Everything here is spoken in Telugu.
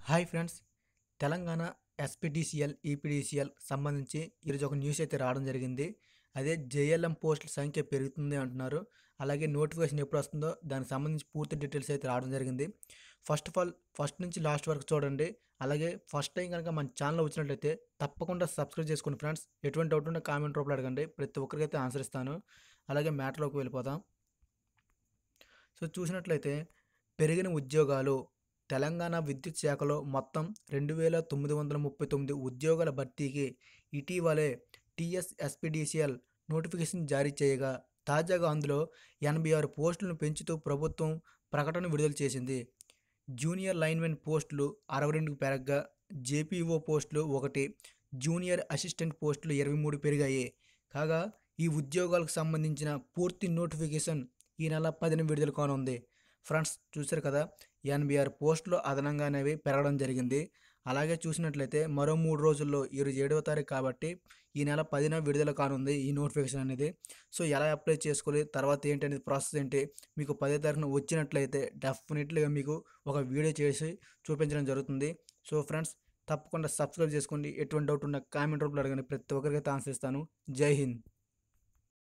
hi friends Telangana SPDCL EPDCL సంబంధించి ఈరోజు ఒక న్యూస్ అయితే రావడం జరిగింది అదే జేఎల్ఎం పోస్టుల సంఖ్య పెరుగుతుంది అంటున్నారు అలాగే నోటిఫికేషన్ ఎప్పుడు వస్తుందో దానికి సంబంధించి పూర్తి డీటెయిల్స్ అయితే రావడం జరిగింది ఫస్ట్ ఆఫ్ ఆల్ ఫస్ట్ నుంచి లాస్ట్ వరకు చూడండి అలాగే ఫస్ట్ టైం కనుక మన ఛానల్ వచ్చినట్లయితే తప్పకుండా సబ్స్క్రైబ్ చేసుకోండి ఫ్రెండ్స్ ఎటువంటి డౌట్ ఉంటే కామెంట్ రూపంలో అడగండి ప్రతి ఒక్కరికైతే ఆన్సర్ ఇస్తాను అలాగే మ్యాటర్లోకి వెళ్ళిపోదాం సో చూసినట్లయితే పెరిగిన ఉద్యోగాలు తెలంగాణ విద్యుత్ శాఖలో మొత్తం రెండు వేల తొమ్మిది వందల ముప్పై తొమ్మిది ఉద్యోగాల భర్తీకి ఇటీవలే టీఎస్ఎస్పీడీసీఎల్ నోటిఫికేషన్ జారీ చేయగా తాజాగా అందులో ఎనభై ఆరు పోస్టులను పెంచుతూ ప్రభుత్వం ప్రకటన విడుదల చేసింది జూనియర్ లైన్మెన్ పోస్టులు అరవై రెండుకు పెరగగా జేపీఓ పోస్టులు ఒకటి జూనియర్ అసిస్టెంట్ పోస్టులు ఇరవై మూడు పెరిగాయి కాగా ఈ ఉద్యోగాలకు సంబంధించిన పూర్తి నోటిఫికేషన్ ఈ నెల పదిన విడుదల కానుంది ఫ్రెండ్స్ చూశారు కదా ఎనభై ఆరు పోస్టులు అదనంగా అనేవి పెరగడం జరిగింది అలాగే చూసినట్లయితే మరో మూడు రోజుల్లో ఈరోజు ఏడవ తారీఖు కాబట్టి ఈ నెల పదిన విడుదల కానుంది ఈ నోటిఫికేషన్ అనేది సో ఎలా అప్లై చేసుకోవాలి తర్వాత ఏంటి అనేది ప్రాసెస్ ఏంటి మీకు పదో తారీఖున వచ్చినట్లయితే డెఫినెట్లీగా మీకు ఒక వీడియో చేసి చూపించడం జరుగుతుంది సో ఫ్రెండ్స్ తప్పకుండా సబ్స్క్రైబ్ చేసుకోండి ఎటువంటి డౌట్ ఉన్న కామెంట్ రూపంలో అడగండి ప్రతి ఒక్కరికైతే ఆన్సర్ ఇస్తాను జై హింద్